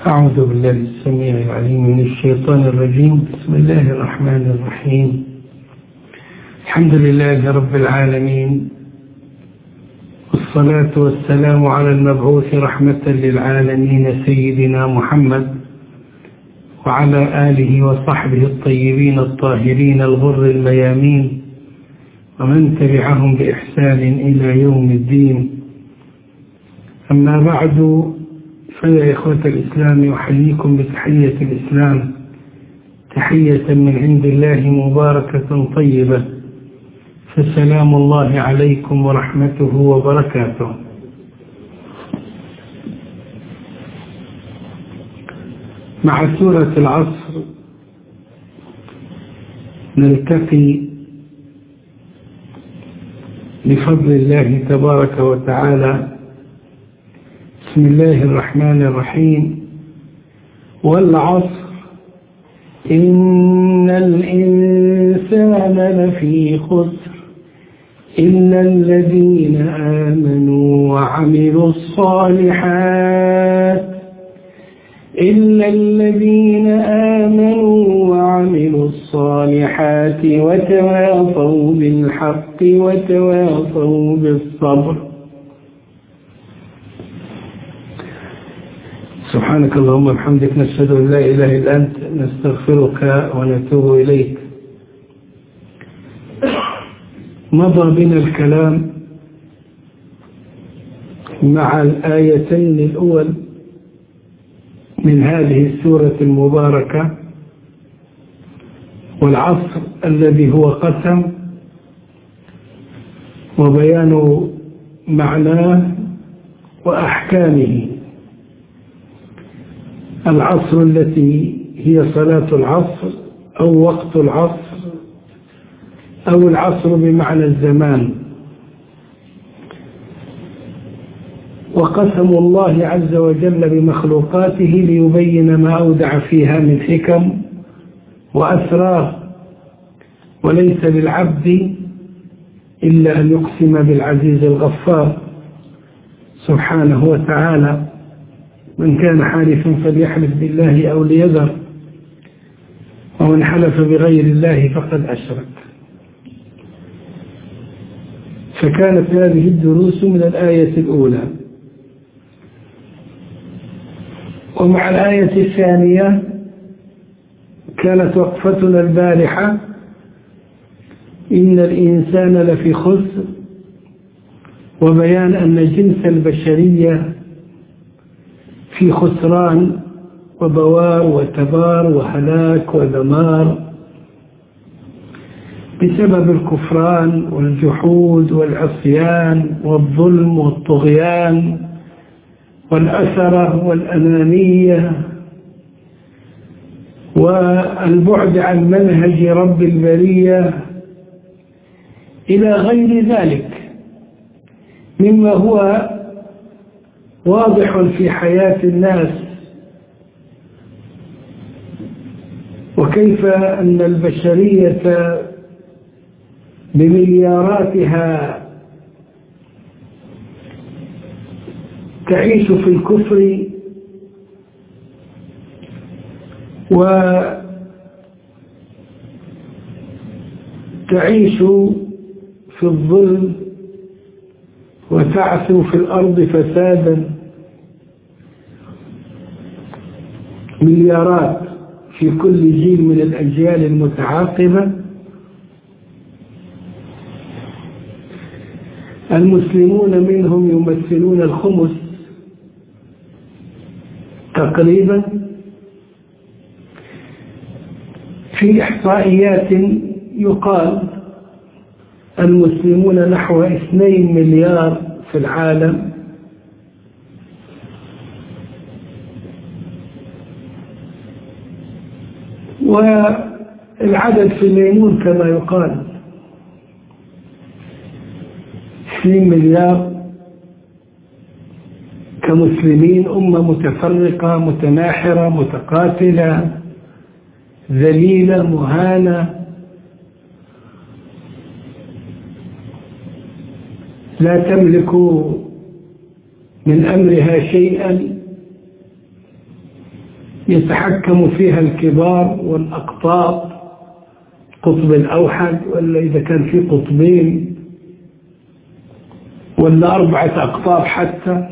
أعوذ بالله السميع العليم من الشيطان الرجيم بسم الله الرحمن الرحيم الحمد لله رب العالمين والصلاة والسلام على المبعوث رحمة للعالمين سيدنا محمد وعلى آله وصحبه الطيبين الطاهرين الغر الميامين ومن تبعهم بإحسان إلى يوم الدين أما بعد فيا إخوة الإسلام أحييكم بتحية الإسلام تحية من عند الله مباركة طيبة فسلام الله عليكم ورحمته وبركاته مع سورة العصر نلتقي بفضل الله تبارك وتعالى بسم الله الرحمن الرحيم والعصر إن الإنسان لفي خسر إلا الذين آمنوا وعملوا الصالحات إلا الذين آمنوا وعملوا الصالحات وتواصوا بالحق وتواصوا بالصبر سبحانك اللهم وبحمدك نشهد أن لا إله إلا أنت نستغفرك ونتوب إليك مضى بنا الكلام مع الآيتين الأول من هذه السورة المباركة والعصر الذي هو قسم وبيان معناه وأحكامه العصر التي هي صلاة العصر أو وقت العصر أو العصر بمعنى الزمان وقسم الله عز وجل بمخلوقاته ليبين ما أودع فيها من حكم وأسرار وليس للعبد إلا أن يقسم بالعزيز الغفار سبحانه وتعالى من كان حالفا فليحلف بالله أو ليذر ومن حلف بغير الله فقد أشرك فكانت هذه الدروس من الآية الأولى ومع الآية الثانية كانت وقفتنا البارحة إن الإنسان لفي خسر وبيان أن جنس البشرية في خسران وبوار وتبار وهلاك ودمار بسبب الكفران والجحود والعصيان والظلم والطغيان والأثرة والأنانية والبعد عن منهج رب البرية إلى غير ذلك مما هو واضح في حياة الناس وكيف أن البشرية بملياراتها تعيش في الكفر وتعيش في الظلم وتعثو في الأرض فسادا مليارات في كل جيل من الأجيال المتعاقبة المسلمون منهم يمثلون الخمس تقريبا في إحصائيات يقال المسلمون نحو اثنين مليار في العالم والعدد في الميمون كما يقال 20 مليار كمسلمين أمة متفرقة متناحرة متقاتلة ذليلة مهانة لا تملك من أمرها شيئا يتحكم فيها الكبار والأقطاب قطب الأوحد ولا إذا كان في قطبين ولا أربعة أقطاب حتى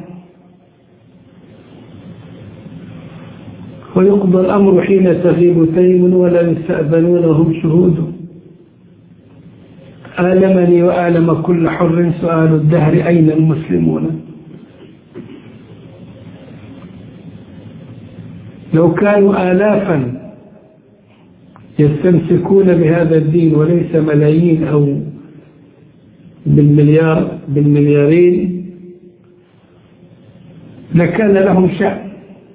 ويقضى الأمر حين تغيب تيم ولا يستأذنون وهم شهود آلمني وآلم كل حر سؤال الدهر أين المسلمون لو كانوا آلافا يستمسكون بهذا الدين وليس ملايين أو بالمليار بالمليارين لكان لهم شأن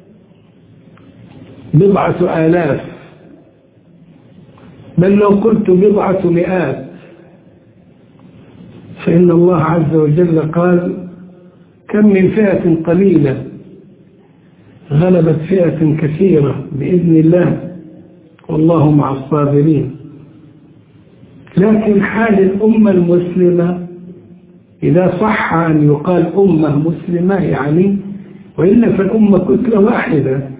بضعة آلاف بل لو قلت بضعة مئات فإن الله عز وجل قال كم من فئة قليلة غلبت فئة كثيرة بإذن الله والله مع الصابرين لكن حال الأمة المسلمة إذا صح أن يقال أمة مسلمة يعني وإلا فالأمة كتلة واحدة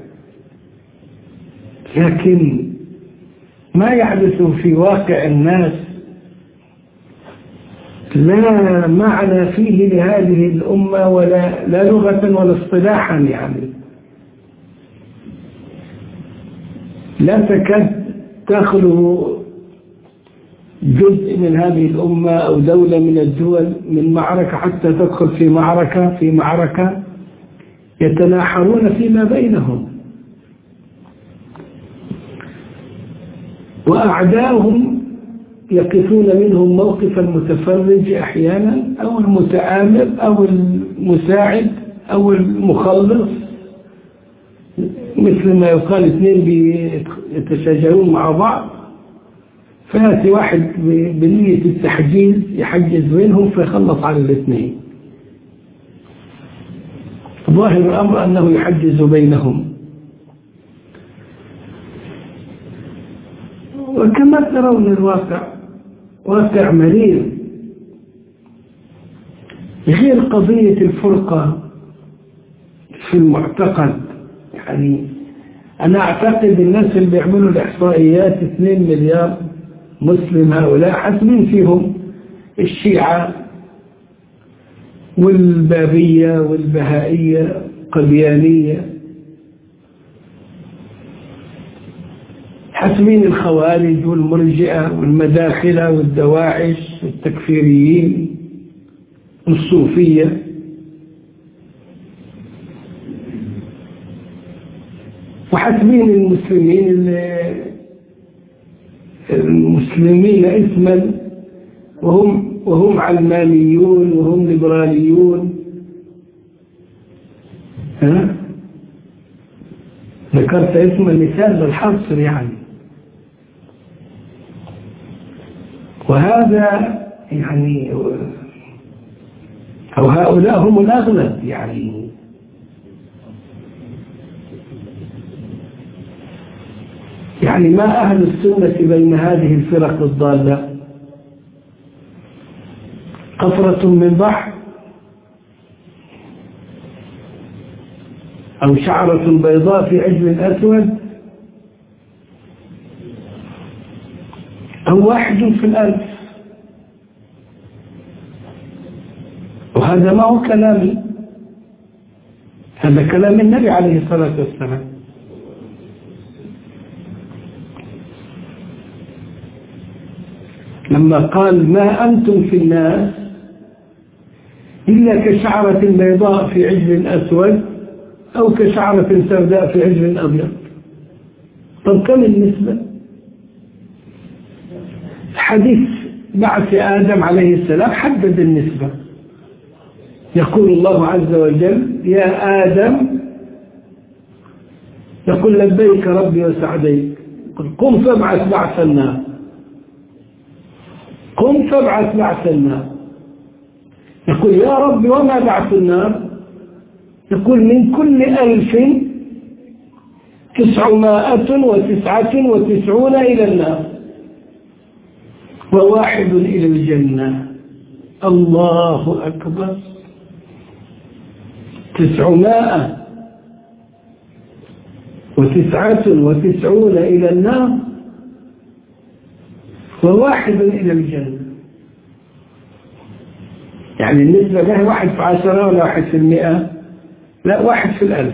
لكن ما يحدث في واقع الناس لا معنى فيه لهذه الأمة ولا لا لغة ولا اصطلاحا يعني لا تكاد تخلو جزء من هذه الأمة أو دولة من الدول من معركة حتى تدخل في معركة في معركة يتناحرون فيما بينهم وأعداؤهم يقفون منهم موقف المتفرج أحيانا أو المتآمر أو المساعد أو المخلص مثل ما يقال اثنين يتشاجرون مع بعض فيأتي واحد بنية التحجيز يحجز بينهم فيخلص على الاثنين ظاهر الأمر أنه يحجز بينهم وكما ترون الواقع واقع مرير غير قضية الفرقة في المعتقد يعني أنا أعتقد الناس اللي بيعملوا الإحصائيات 2 مليار مسلم هؤلاء حاسمين فيهم الشيعة والبابية والبهائية قديانية حاسمين الخوارج والمرجئة والمداخلة والدواعش والتكفيريين والصوفية وحاسبين المسلمين المسلمين اسما وهم وهم علمانيون وهم ليبراليون ها ذكرت اسم المثال للحصر يعني وهذا يعني أو هؤلاء هم الأغلب يعني يعني ما أهل السنة بين هذه الفرق الضالة قطرة من بحر أو شعرة بيضاء في عجل أسود أو واحد في الألف وهذا ما هو كلامي هذا كلام النبي عليه الصلاة والسلام لما قال ما أنتم في الناس إلا كشعرة بيضاء في عجل أسود أو كشعرة سوداء في عجل أبيض طب كم النسبة حديث بعث آدم عليه السلام حدد النسبة يقول الله عز وجل يا آدم يقول لبيك ربي وسعديك قل قم فابعث بعث النار قم فابعث بعث النار يقول يا رب وما بعث النار يقول من كل ألف تسعمائة وتسعة وتسعون إلى النار وواحد إلى الجنة الله أكبر تسعمائة وتسعة وتسعون إلى النار وواحد إلى الجنة يعني النسبة له واحد في عشرة ولا واحد في المئة لا واحد في الألف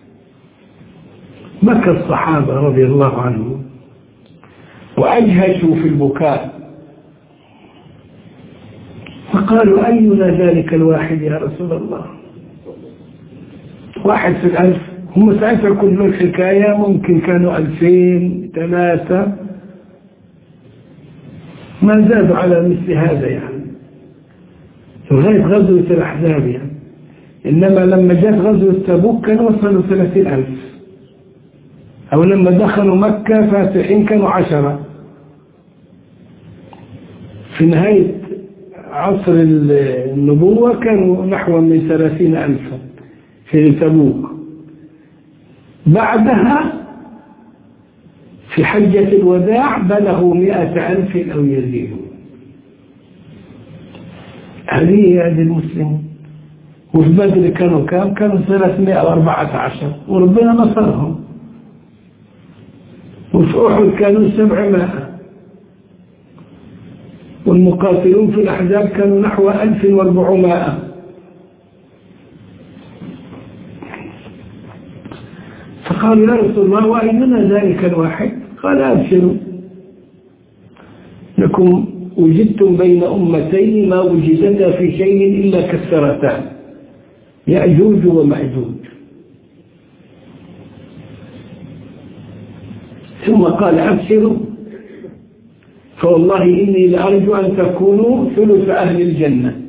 بكى الصحابة رضي الله عنهم وأجهشوا في البكاء فقالوا أينا ذلك الواحد يا رسول الله واحد في الألف هم ساعتها كل الحكاية ممكن كانوا ألفين ثلاثة ما زادوا على مثل هذا يعني لغاية غزوة الأحزاب يعني إنما لما جاءت غزوة تبوك كانوا وصلوا ثلاثين ألف أو لما دخلوا مكة فاتحين كانوا عشرة في نهاية عصر النبوة كانوا نحو من ثلاثين ألفا في تبوك بعدها في حجة الوداع بلغوا مئة ألف أو يزيدون هذه هي المسلمين وفي بدر كانوا كام كانوا 314 وربنا نصرهم وفي أحد كانوا 700 والمقاتلون في الأحزاب كانوا نحو 1400 فقالوا يا رسول الله وأيمنا ذلك الواحد قال أبشروا لكم وجدتم بين أمتين ما وجدتا في شيء إلا كثرتان يأجوج ومأجوج ثم قال أبشروا فوالله إني لأرجو أن تكونوا ثلث أهل الجنة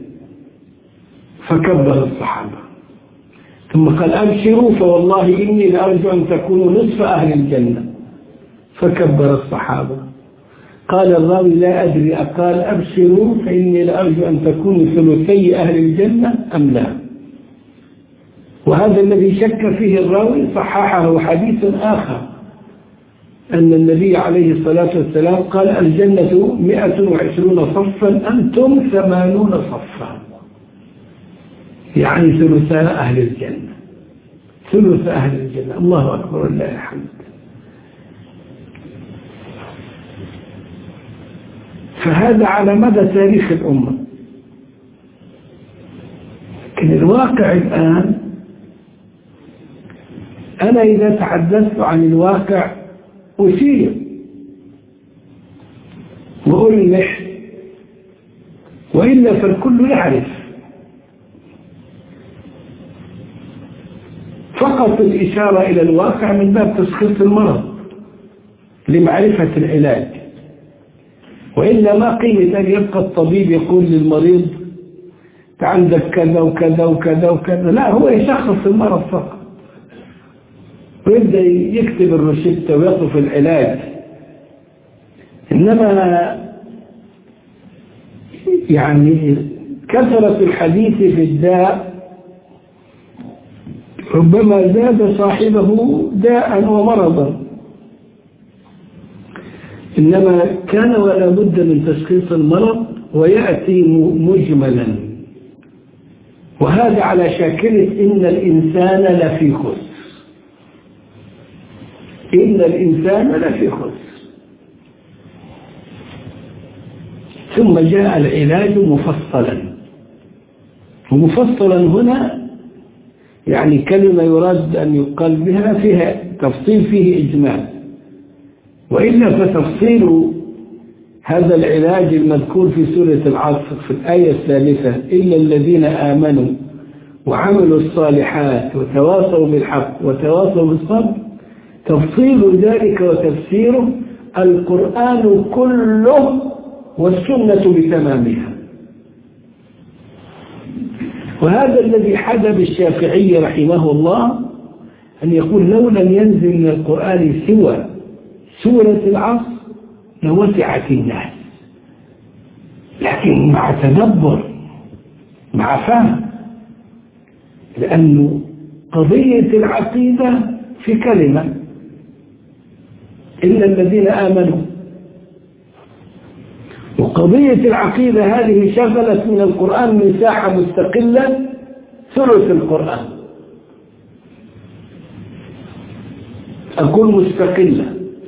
فكبر الصحابة ثم قال أبشروا فوالله إني لأرجو أن تكونوا نصف أهل الجنة فكبر الصحابة قال الراوي لا أدري أقال أبشروا فإني لأرجو أن تكونوا ثلثي أهل الجنة أم لا وهذا الذي شك فيه الراوي صححه حديث آخر أن النبي عليه الصلاة والسلام قال الجنة مئة وعشرون صفا أنتم ثمانون صفا يعني ثلثاء أهل الجنة ثلث أهل الجنة الله أكبر الله الحمد فهذا على مدى تاريخ الأمة لكن الواقع الآن أنا إذا تحدثت عن الواقع أثير وألمح وإلا فالكل يعرف فقط الإشارة إلى الواقع من باب تشخيص المرض لمعرفة العلاج وإلا ما قيمة أن يبقى الطبيب يقول للمريض عندك كذا وكذا وكذا وكذا لا هو يشخص المرض فقط ويبدأ يكتب الروشتة ويطلب العلاج إنما يعني كثرة الحديث في الداء ربما زاد صاحبه داء ومرضا إنما كان ولا بد من تشخيص المرض ويأتي مجملا وهذا على شاكلة إن الإنسان لفي خسر إن الإنسان لفي خسر ثم جاء العلاج مفصلا ومفصلا هنا يعني كلمة يراد أن يقال بها فيها تفصيل فيه إجمال وإلا فتفصيل هذا العلاج المذكور في سورة العصر في الآية الثالثة إلا الذين آمنوا وعملوا الصالحات وتواصوا بالحق وتواصوا بالصبر تفصيل ذلك وتفسيره القرآن كله والسنة بتمامها وهذا الذي حدث الشافعي رحمه الله أن يقول لو لم ينزل من القرآن سوى سورة العصر لوسعت الناس لكن مع تدبر مع فهم لأنه قضية العقيدة في كلمة إلا الذين آمنوا وقضية العقيدة هذه شغلت من القرآن مساحة مستقلة ثلث القرآن أكون مستقلة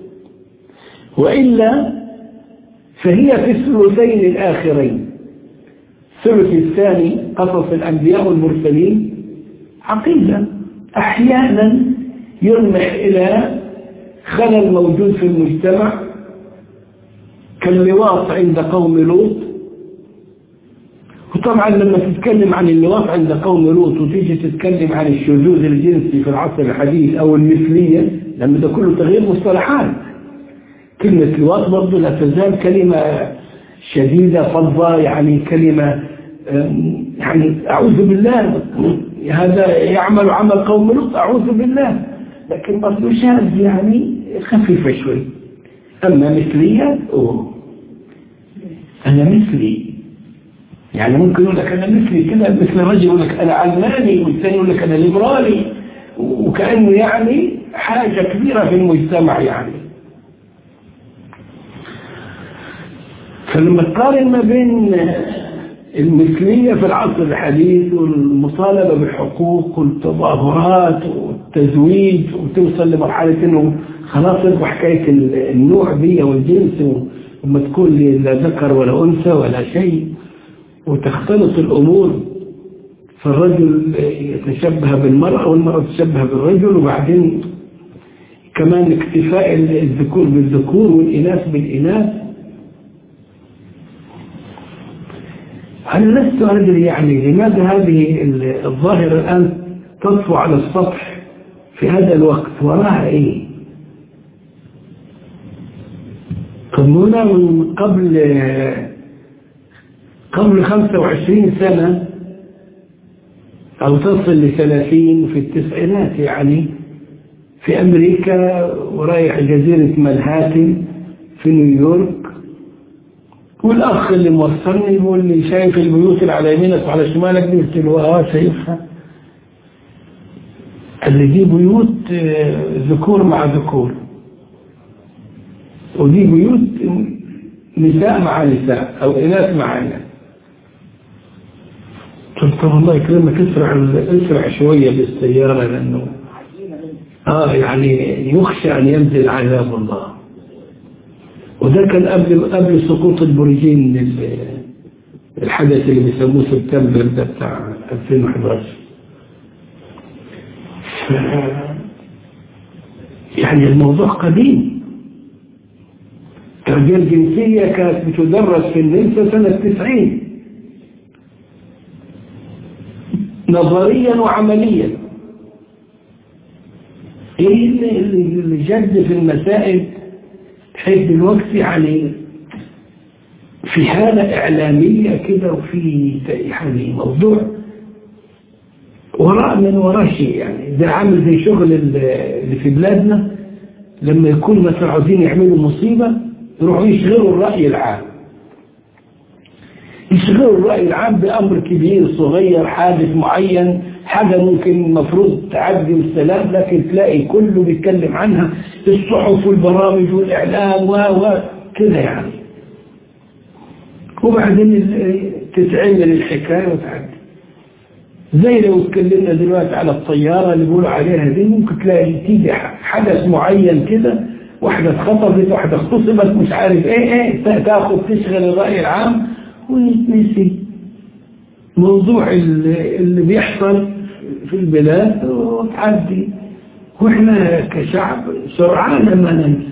وإلا فهي في الثلثين الآخرين الثلث الثاني قصص الأنبياء والمرسلين عقيدة أحيانا يلمح إلى خلل موجود في المجتمع كاللواط عند قوم لوط وطبعا لما تتكلم عن اللواط عند قوم لوط وتيجي تتكلم عن الشذوذ الجنسي في العصر الحديث أو المثلية لما ده كله تغيير مصطلحات كلمة لواط برضه لا تزال كلمة شديدة فظة يعني كلمة يعني أعوذ بالله هذا يعمل عمل قوم لوط أعوذ بالله لكن برضه شاذ يعني خفيفة شوي أما مثلية أوه أنا مثلي يعني ممكن يقول لك أنا مثلي كده مثل رجل يقول لك أنا علماني والثاني يقول لك أنا ليبرالي وكأنه يعني حاجة كبيرة في المجتمع يعني فلما تقارن ما بين المثلية في العصر الحديث والمطالبة بالحقوق والتظاهرات والتزويج وتوصل لمرحلة انه خلاص يصبح حكاية النوع دي والجنس وما تكون لا ذكر ولا أنثى ولا شيء وتختلط الأمور فالرجل يتشبه بالمرأة والمرأة تتشبه بالرجل وبعدين كمان اكتفاء الذكور بالذكور والإناث بالإناث هل لست أدري يعني لماذا هذه الظاهرة الآن تطفو على السطح في هذا الوقت وراها إيه هنا من قبل قبل 25 سنة أو تصل لثلاثين في التسعينات يعني في أمريكا ورايح جزيرة منهاتن في نيويورك والأخ اللي موصلني يقول لي شايف البيوت اللي على يمينك وعلى شمالك دي قلت له اه شايفها قال لي دي بيوت ذكور مع ذكور ودي بيوت نساء مع نساء أو إناث مع إناث قلت له الله يكرمك اسرع اسرع شوية بالسيارة لأنه آه يعني يخشى أن ينزل عذاب الله وده كان قبل قبل سقوط البرجين الحدث اللي بيسموه سبتمبر ده بتاع 2011 ف يعني الموضوع قديم التربية الجنسية كانت بتدرس في النمسا سنة 90 نظريا وعمليا ايه اللي جد في المسائل بحيث دلوقتي يعني في حالة إعلامية كده وفي يعني موضوع وراء من وراء شيء يعني ده عامل زي شغل اللي في بلادنا لما يكون مثلا عاوزين يعملوا مصيبة يروحوا يشغلوا الرأي العام يشغلوا الرأي العام بأمر كبير صغير حادث معين حاجة ممكن المفروض تعدي السلام لكن تلاقي كله بيتكلم عنها الصحف والبرامج والإعلام و و كده يعني وبعدين تتعمل الحكاية وتعدي زي لو اتكلمنا دلوقتي على الطيارة اللي بيقولوا عليها دي ممكن تلاقي تيجي حدث معين كده واحدة اتخطفت واحدة اغتصبت مش عارف ايه ايه تاخد تشغل الرأي العام ويتنسي موضوع اللي بيحصل في البلاد وتعدي واحنا كشعب سرعان ما ننسى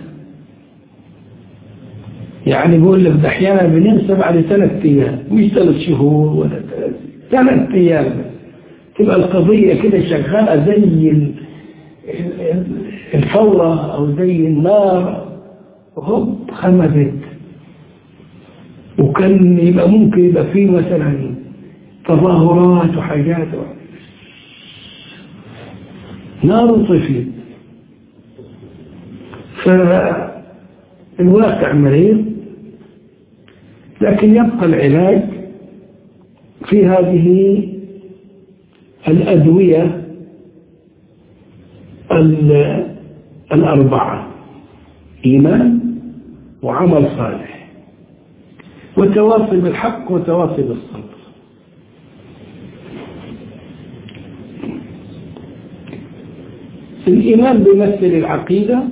يعني بقول لك ده احيانا بننسى بعد ثلاث ايام مش ثلاث شهور ولا ثلاث ثلاث ايام تبقى القضية كده شغالة زي الفورة او زي النار هوب خمدت وكان يبقى ممكن يبقى فيه مثلا تظاهرات وحاجات نار طفل فالواقع مريض لكن يبقى العلاج في هذه الأدوية الأربعة إيمان وعمل صالح وتواصي بالحق وتواصي بالصبر الإيمان بيمثل العقيدة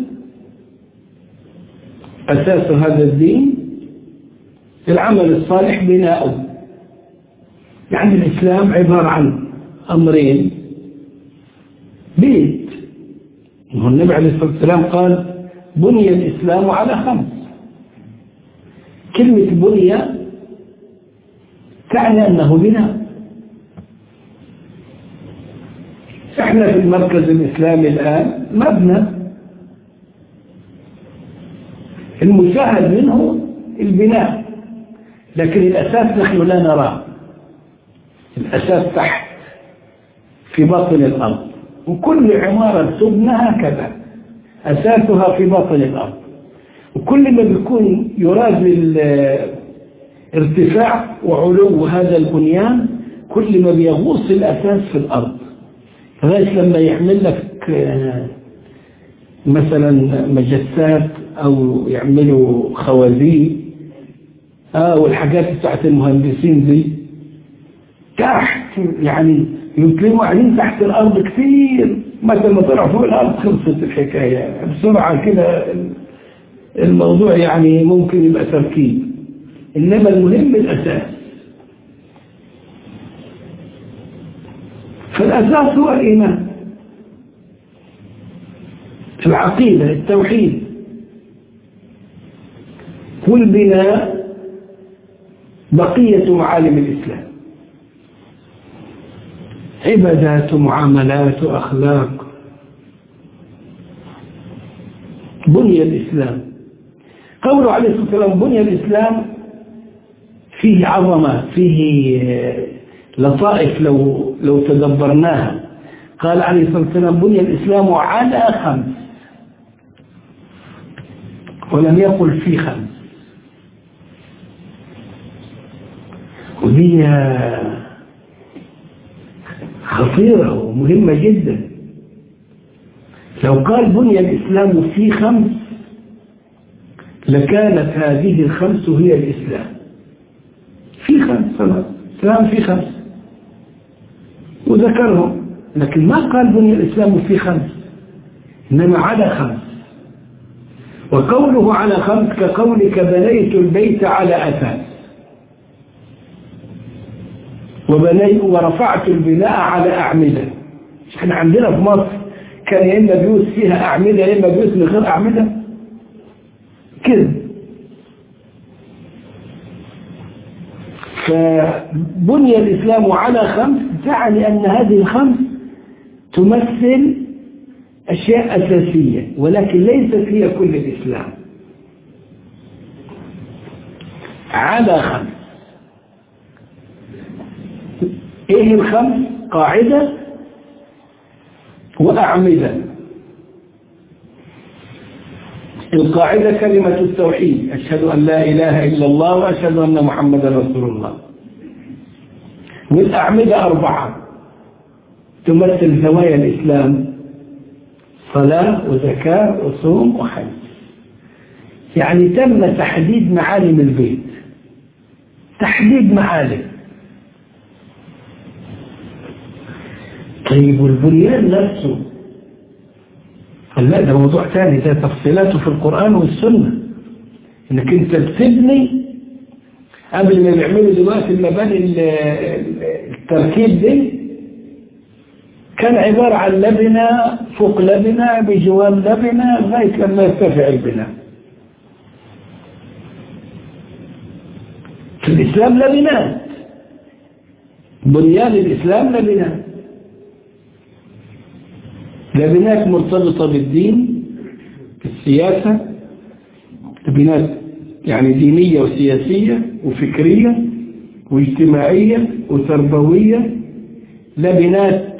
أساس هذا الدين العمل الصالح بناؤه يعني الإسلام عبارة عن أمرين بيت النبي عليه الصلاة والسلام قال بني الإسلام على خمس كلمة بني تعني أنه بناء احنا في المركز الإسلامي الآن مبنى المشاهد منه البناء لكن الأساس نحن لا نراه الأساس تحت في باطن الأرض وكل عمارة تبنى هكذا أساسها في باطن الأرض وكل ما بيكون يراد ارتفاع وعلو هذا البنيان كل ما بيغوص الأساس في الأرض لغاية لما يعمل لك مثلا مجسات أو يعملوا خوازيق آه والحاجات بتاعت المهندسين دي تحت يعني يمكنوا قاعدين تحت الأرض كثير متى ما طلعوا فوق الأرض خلصت الحكاية بسرعة كده الموضوع يعني ممكن يبقى تركيب إنما المهم الأساس فالأساس هو الإيمان العقيدة التوحيد والبناء بقية معالم الإسلام عبادات معاملات أخلاق بني الإسلام قوله عليه الصلاة والسلام بني الإسلام فيه عظمة فيه لطائف لو, لو تدبرناها قال عليه الصلاة والسلام بني الإسلام على خمس ولم يقل في خمس ودي خطيرة ومهمة جدا لو قال بني الإسلام في خمس لكانت هذه الخمس هي الإسلام في خمس خلاص الإسلام في خمس وذكرهم لكن ما قال بني الإسلام في خمس إنما على خمس وقوله على خمس كقولك بنيت البيت على أساس وبنيت ورفعت البناء على أعمدة احنا عندنا في مصر كان يا إما بيوت فيها أعمدة يا إما بيوت من غير أعمدة كده فبني الإسلام على خمس تعني أن هذه الخمس تمثل أشياء أساسية ولكن ليست هي كل الإسلام على خمس إيه الخمس قاعدة وأعمدة القاعدة كلمة التوحيد أشهد أن لا إله إلا الله وأشهد أن محمدا رسول الله والأعمدة أربعة تمثل زوايا الإسلام صلاة وزكاة وصوم وحج يعني تم تحديد معالم البيت تحديد معالم طيب والبنيان نفسه لا ده موضوع ثاني ده تفصيلاته في القرآن والسنة انك انت تبني قبل ما يعملوا دلوقتي المباني التركيب دي كان عبارة عن لبنة فوق لبنة بجوار لبنة لغاية لما يرتفع البناء في الإسلام لبنات بنيان الإسلام لبنات لبنات مرتبطة بالدين السياسة لبنات يعني دينية وسياسية وفكرية واجتماعية وتربوية لبنات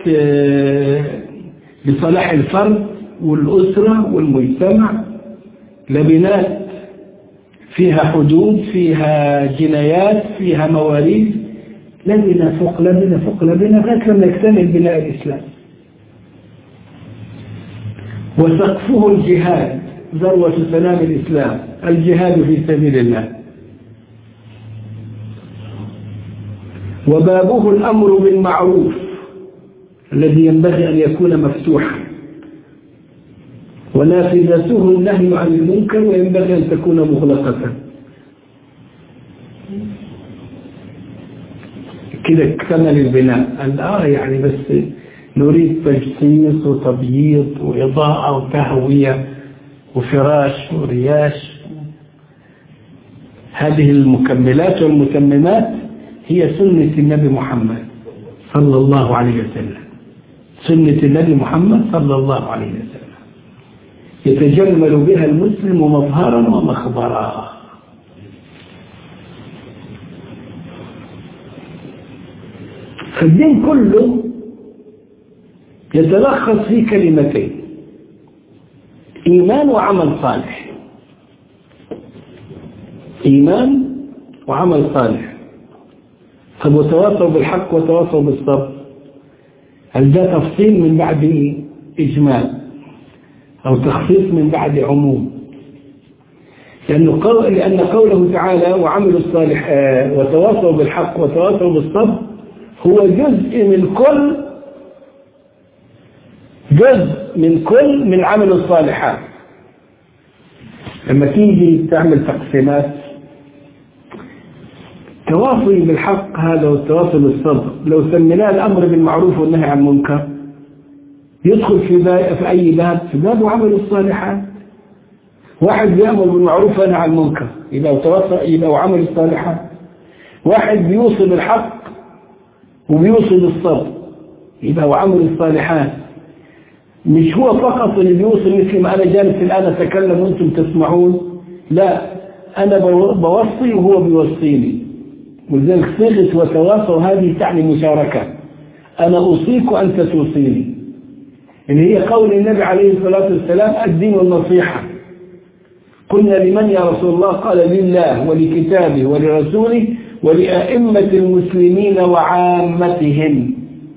لصلاح الفرد والأسرة والمجتمع لبنات فيها حدود فيها جنايات فيها مواريث لبنة فوق لبنة فوق لبنة لغاية لما يكتمل بناء الإسلام وسقفه الجهاد ذروة سلام الإسلام الجهاد في سبيل الله وبابه الأمر بالمعروف الذي ينبغي أن يكون مفتوحا ونافذته النهي عن المنكر وينبغي أن تكون مغلقة كده اكتمل البناء آه يعني بس نريد تجسيس وتبييض وإضاءة وتهوية وفراش ورياش هذه المكملات والمتممات هي سنة النبي محمد صلى الله عليه وسلم سنة النبي محمد صلى الله عليه وسلم يتجمل بها المسلم مظهرا ومخبرا فالدين كله يتلخص في كلمتين إيمان وعمل صالح إيمان وعمل صالح طب وتواصوا بالحق وتواصوا بالصبر هل ده تفصيل من بعد إجمال أو تخصيص من بعد عموم لأنه قول لأن قوله تعالى وعملوا الصالح وتواصوا بالحق وتواصوا بالصبر هو جزء من كل جزء من كل من عمل الصالحات لما تيجي تعمل تقسيمات التواصي بالحق هذا والتواصي بالصبر لو سميناه الأمر بالمعروف والنهي عن المنكر يدخل في, في أي باب في باب عمل الصالحات واحد بيأمر بالمعروف والنهي عن المنكر يبقى توصل يبقى عمل الصالحات واحد بيوصل الحق وبيوصل الصبر يبقى عمل الصالحات مش هو فقط اللي بيوصل مثل ما أنا جالس الآن أتكلم وأنتم تسمعون لا أنا بوصي وهو بيوصيني ولذلك صيغة وتواصوا هذه تعني مشاركة أنا أوصيك وأنت توصيني اللي هي قول النبي عليه الصلاة والسلام الدين النصيحة قلنا لمن يا رسول الله قال لله ولكتابه ولرسوله ولأئمة المسلمين وعامتهم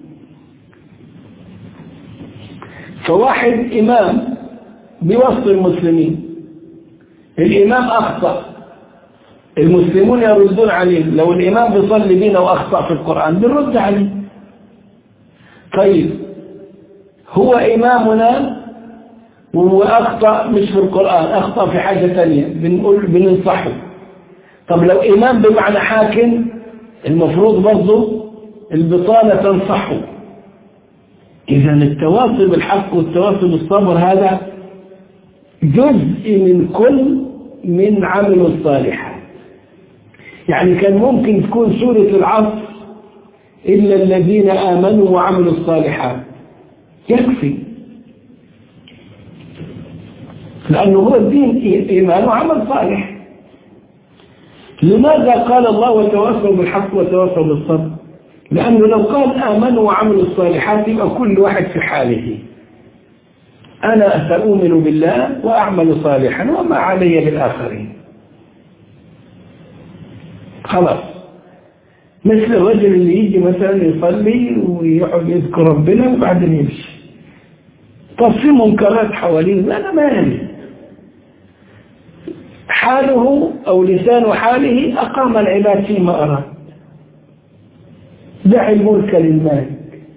فواحد إمام بيوصي المسلمين الإمام أخطأ المسلمون يردون عليه لو الإمام بيصلي بينا وأخطأ في القرآن بنرد عليه طيب هو إمامنا وهو أخطأ مش في القرآن أخطأ في حاجة ثانية بنقول بننصحه طب لو إمام بمعنى حاكم المفروض برضه البطانة تنصحه إذا التواصل بالحق والتواصل بالصبر هذا جزء من كل من عمل الصالحات يعني كان ممكن تكون سورة العصر إلا الذين آمنوا وعملوا الصالحات يكفي لأنه هو الدين إيمان وعمل صالح لماذا قال الله وتواصلوا بالحق وتواصلوا بالصبر لأنه لو قال آمنوا وعملوا الصالحات يبقى كل واحد في حاله أنا سأؤمن بالله وأعمل صالحا وما علي بالآخرين خلاص مثل الرجل اللي يجي مثلا يصلي ويقعد يذكر ربنا وبعدين يمشي طب في منكرات حواليه أنا مالي حاله أو لسان حاله أقام العباد فيما أراد دع الملك للمالك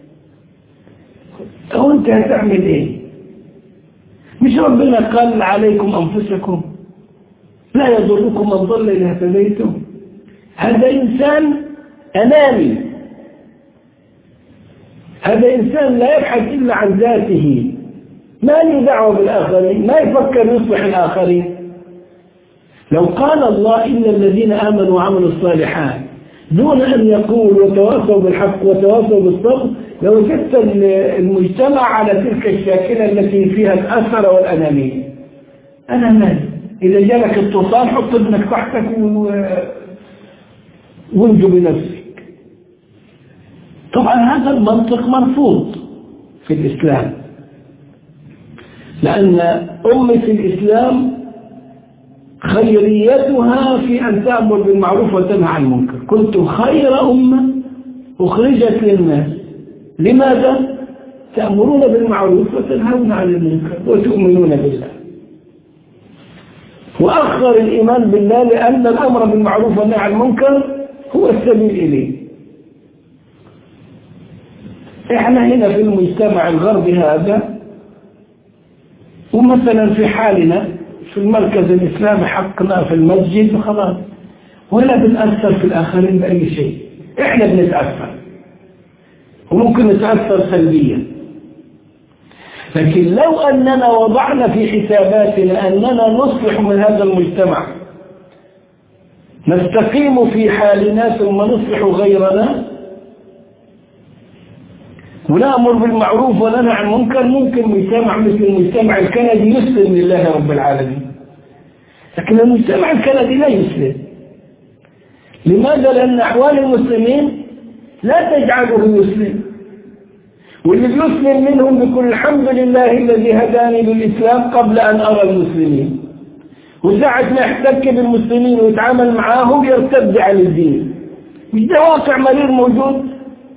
هو أنت هتعمل إيه مش ربنا قال عليكم أنفسكم لا يضركم من ضل إذا اهتديتم هذا إنسان أناني هذا إنسان لا يبحث إلا عن ذاته ما له دعوة بالآخرين ما يفكر يصلح الآخرين لو قال الله إن الذين آمنوا وعملوا الصالحات دون أن يقول وتواصوا بالحق وتواصوا بالصبر لوجدت المجتمع على تلك الشاكلة التي فيها الأثر والأنانية أنا مالي إذا جالك اتصال حط ابنك تحتك وانجو بنفسك طبعا هذا المنطق مرفوض في الإسلام لأن أمة الإسلام خيريتها في أن تأمر بالمعروف وتنهى عن المنكر كنتم خير أمة أخرجت للناس لماذا؟ تأمرون بالمعروف وتنهون عن المنكر وتؤمنون بالله وأخر الإيمان بالله لأن الأمر بالمعروف والنهي عن المنكر هو السبيل إليه إحنا هنا في المجتمع الغربي هذا ومثلا في حالنا في المركز الإسلامي حقنا في المسجد وخلاص ولا بنأثر في الآخرين بأي شيء إحنا بنتأثر وممكن نتأثر سلبيا لكن لو أننا وضعنا في حساباتنا أننا نصلح من هذا المجتمع نستقيم في حالنا ثم نصلح غيرنا ونأمر بالمعروف وننهى عن المنكر ممكن مجتمع مثل المجتمع الكندي يسلم لله رب العالمين لكن المجتمع الكندي لا يسلم لماذا؟ لأن أحوال المسلمين لا تجعله يسلم واللي بيسلم منهم بكل الحمد لله الذي هداني للإسلام قبل أن أرى المسلمين وساعة ما يحتك بالمسلمين ويتعامل معاهم يرتد عن الدين مش ده واقع مرير موجود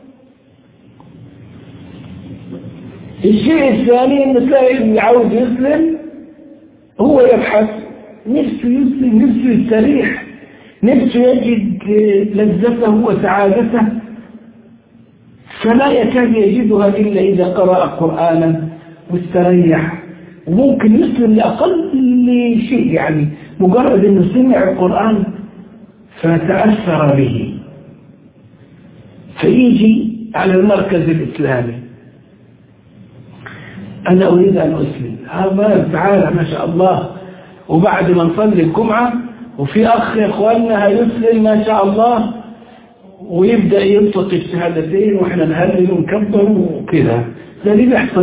الشيء الثاني ان تلاقي اللي عاوز يسلم هو يبحث نفسه يسلم نفسه يستريح نفسه يجد لذته وسعادته فلا يكاد يجدها إلا إذا قرأ قرآنا واستريح وممكن يسلم لأقل شيء يعني مجرد أنه سمع القرآن فتأثر به فيجي على المركز الإسلامي أنا أريد أن أسلم هذا تعالى ما شاء الله وبعد ما نصلي الجمعة وفي أخ يا إخواننا هيسلم ما شاء الله ويبدأ ينطق الشهادتين وإحنا نهلل ونكبر وكذا ده اللي بيحصل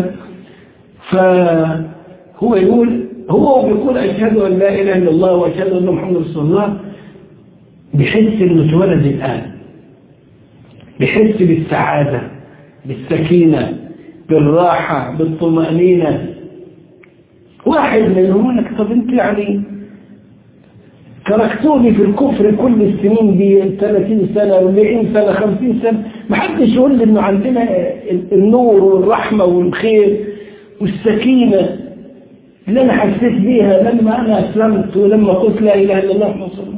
فهو يقول هو بيقول أشهد أن لا إله إلا الله وأشهد أن محمد رسول الله بيحس إنه اتولد الآن بيحس بالسعادة بالسكينة بالراحة بالطمأنينة واحد منهم لك طب انت يعني تركتوني في الكفر كل السنين دي 30 سنة 40 سنة 50 سنة ما حدش يقول لي انه عندنا النور والرحمة والخير والسكينة اللي انا حسيت بيها لما انا اسلمت ولما قلت لا اله الا الله محمد رسول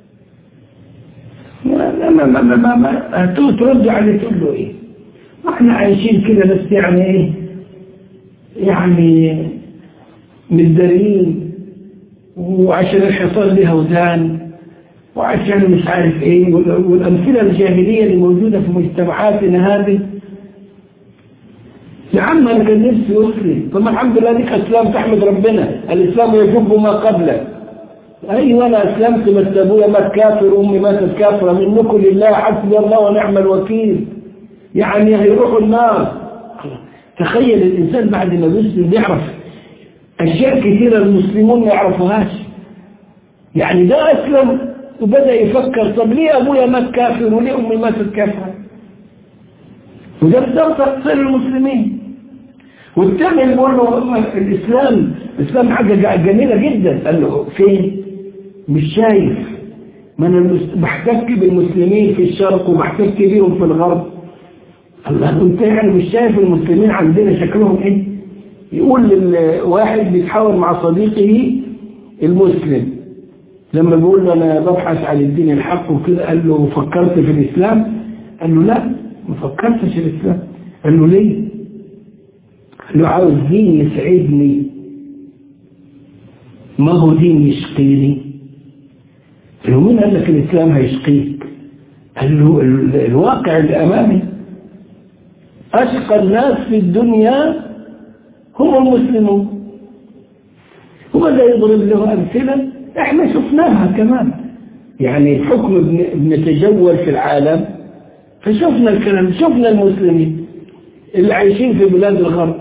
الله ما ما ما ما ما ترد عليه تقول له ايه احنا عايشين كده بس يعني ايه يعني متدارين وعشان الحصان لها ودان وعشان مش عارف ايه والامثله الجاهليه اللي موجوده في مجتمعاتنا هذه يا عم انا كان نفسي اسلم طب الحمد لله ديك اسلام تحمد ربنا الاسلام يجب ما قبله ايوه انا اسلمت بس ابويا مات كافر وامي ماتت كافره منكم لله حسبي الله ونعم الوكيل يعني هيروحوا النار تخيل الانسان بعد ما بيسلم يعرف أشياء كثيرة المسلمون ما يعرفوهاش يعني ده أسلم وبدأ يفكر طب ليه أبويا مات كافر وليه أمي ماتت كافرة وده ده تقصير المسلمين والثاني بيقول له الإسلام الإسلام حاجة جميلة جدا قال له فين مش شايف ما أنا بحتك بالمسلمين في الشرق وبحتك بيهم في الغرب الله انت يعني مش شايف المسلمين عندنا شكلهم ايه يقول للواحد بيتحاور مع صديقه المسلم لما بيقول له انا ببحث عن الدين الحق وكده قال له فكرت في الاسلام قال له لا ما فكرتش في الاسلام قال له ليه قال له عاوز دين يسعدني ما هو دين يشقيني قال له مين قال لك الاسلام هيشقيك قال له الواقع اللي امامي اشقى الناس في الدنيا هم المسلمون وبدأ يضرب له أمثلة احنا شفناها كمان يعني بحكم بنتجول في العالم فشفنا الكلام شفنا المسلمين اللي عايشين في بلاد الغرب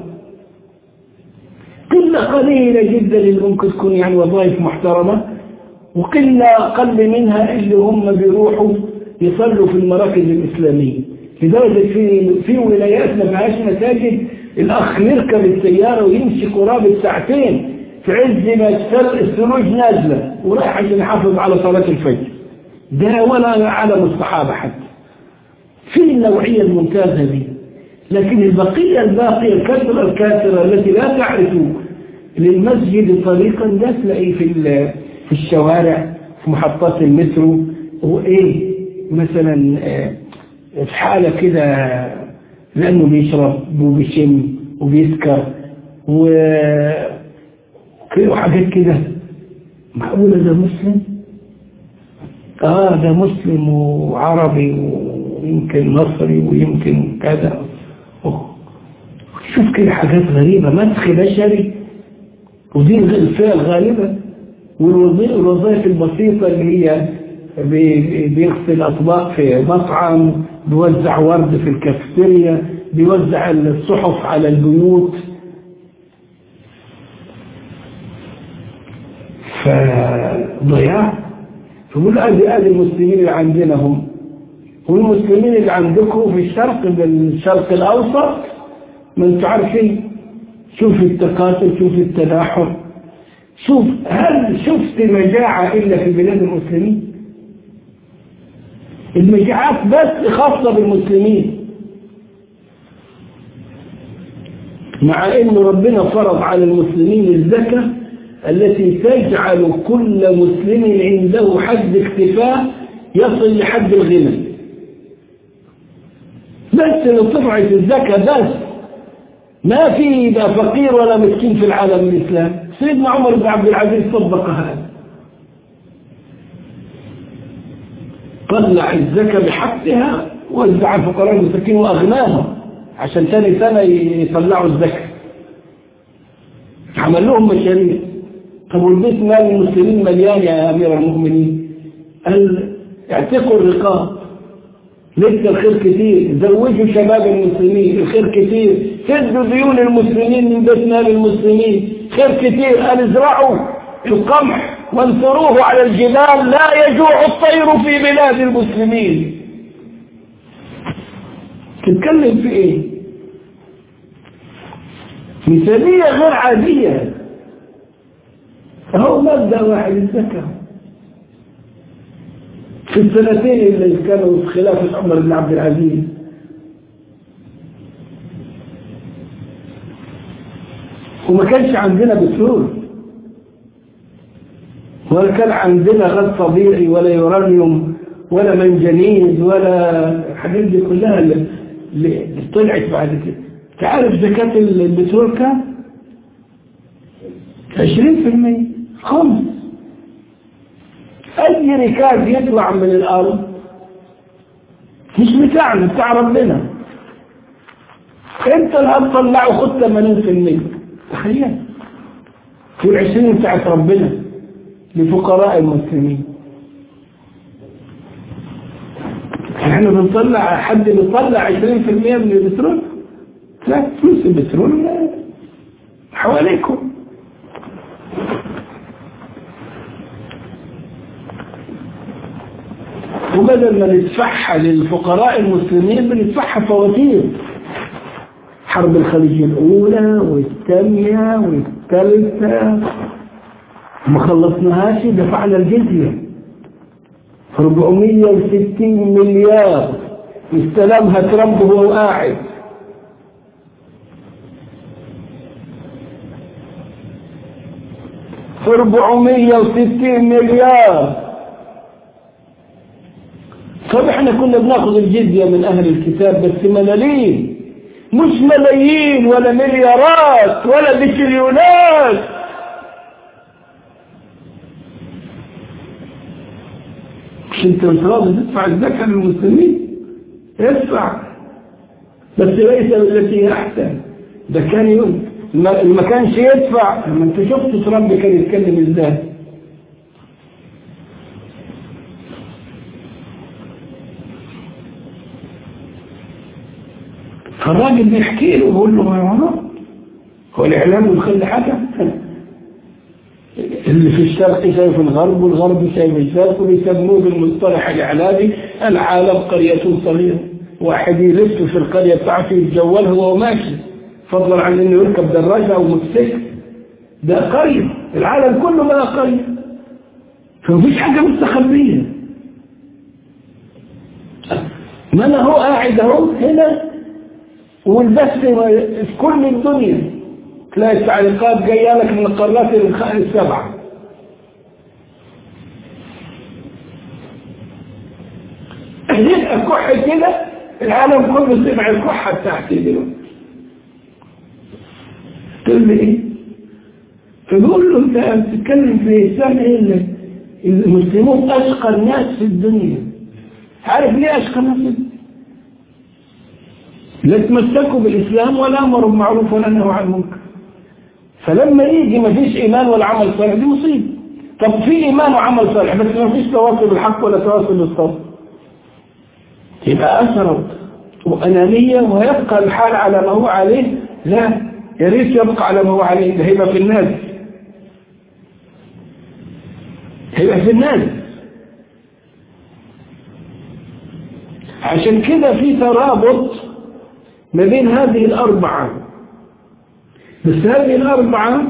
قلة قليلة جدا اللي ممكن تكون يعني وظائف محترمة وقلة أقل منها اللي هم بيروحوا يصلوا في المراكز الإسلامية لدرجة في في ولايات ما فيهاش مساجد الأخ يركب السيارة ويمشي قرابة ساعتين في عز ما الثلوج نازلة ورايح عشان يحافظ على صلاة الفجر ده ولا علم الصحابة حتى في النوعية الممتازة دي لكن البقية الباقية الكثرة الكاثرة التي لا تعرف للمسجد طريقا لا تلاقيه في في الشوارع في محطات المترو وإيه مثلا في حالة كده لأنه بيشرب وبيشم وبيسكر و... وحاجات كده معقولة ده مسلم اه ده مسلم وعربي ويمكن مصري ويمكن كذا شوف كده حاجات غريبة مسخ بشري ودي الفئة الغالبة والوظائف البسيطة اللي هي بيغسل أطباق في مطعم بيوزع ورد في الكافتيريا بيوزع الصحف على البيوت فضياع فقول ادي ادي المسلمين اللي عندنا هم والمسلمين اللي عندكم في الشرق بالشرق الاوسط ما انتم عارفين شوف التقاتل شوف التلاحم شوف هل شفت مجاعة إلا في بلاد المسلمين المجاعات بس خاصة بالمسلمين مع أن ربنا فرض على المسلمين الزكاة التي تجعل كل مسلم عنده حد اكتفاء يصل لحد الغنى بس لو طلعت الزكاة بس ما في لا فقير ولا مسكين في العالم الإسلامي سيدنا عمر بن عبد العزيز طبق هذا طلع الزكاة بحقها وزع الفقراء المساكين وأغناهم عشان ثاني سنة يطلعوا الزكاة عمل لهم مشاريع طب والبيت مال المسلمين مليان يا أمير المؤمنين قال اعتقوا الرقاب لسه الخير كتير زوجوا شباب المسلمين الخير كتير سدوا ديون المسلمين من بيت مال المسلمين خير كتير قال ازرعوا القمح وانثروه على الجبال لا يجوع الطير في بلاد المسلمين تتكلم في ايه مثالية غير عادية هو مبدأ واحد الزكاة في السنتين اللي كانوا في خلافة عمر بن عبد العزيز وما كانش عندنا بترول ولا كان عندنا غاز طبيعي ولا يورانيوم ولا منجنيز ولا الحاجات دي كلها اللي, اللي طلعت بعد كده تعرف زكاة البترول كام؟ 20% خمس أي ركاز يطلع من الأرض مش بتاعنا بتاع ربنا انت اللي هتطلعه خد 80% تخيل في العشرين بتاعت ربنا لفقراء المسلمين احنا بنطلع حد بيطلع 20% من البترول لا فلوس البترول حواليكم وبدل ما ندفعها للفقراء المسلمين بندفعها فواتير حرب الخليج الأولى والثانية والثالثة ما خلصناهاش دفعنا الجزية 460 مليار استلمها ترامب وهو قاعد أربعمية وستين مليار طب احنا كنا بناخذ الجزية من أهل الكتاب بس ملالين مش ملايين ولا مليارات ولا بتريونات مش انت مش راضي تدفع الزكاة للمسلمين ادفع بس ليس التي هي احسن ده كان يوم ما كانش يدفع لما انت شفت ترامب كان يتكلم ازاي فالراجل بيحكي له بيقول له ما هو الاعلام بيخلي حاجه اللي في الشرق شايف الغرب والغرب شايف الشرق وبيسموه بالمصطلح الاعلامي العالم قريه صغيره واحد يلف في القريه بتاعته يتجولها وهو ماشي فضلا عن انه يركب دراجه او موتوسيكل ده قريه العالم كله بقى قريه فمفيش حاجه مستخبيه ما انا هو قاعد اهو هنا والبث في كل الدنيا تلاقي التعليقات جايه لك من القارات السبعه يبقى كح كده العالم كله سمع الكحه بتاعتي دلوقتي تقول لي ايه فبيقول له انت بتتكلم في الإسلام ايه اللي المسلمون أشقى الناس في الدنيا عارف ليه أشقى الناس في الدنيا لا تمسكوا بالإسلام ولا أمروا بالمعروف ولا نهوا عن المنكر فلما يجي ما فيش إيمان ولا عمل صالح دي مصيبة طب في إيمان وعمل صالح بس ما فيش تواصل بالحق ولا تواصل بالصبر يبقى أثر وأنانية ويبقى الحال على ما هو عليه لا يا ريت يبقى على ما هو عليه ده هيبقى في الناس هيبقى في الناس عشان كده في ترابط ما بين هذه الأربعة بس هذه الأربعة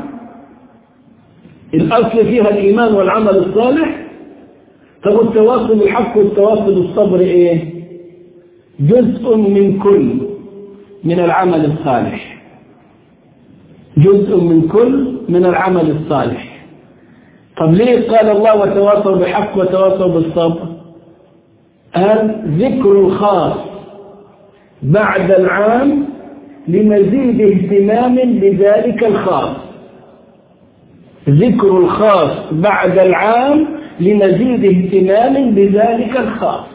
الأصل فيها الإيمان والعمل الصالح طب التواصل بالحق والتواصل بالصبر إيه جزء من كل من العمل الصالح جزء من كل من العمل الصالح طب ليه قال الله وتواصوا بالحق وتواصوا بالصبر قال ذكر الخاص بعد العام لمزيد اهتمام بذلك الخاص ذكر الخاص بعد العام لمزيد اهتمام بذلك الخاص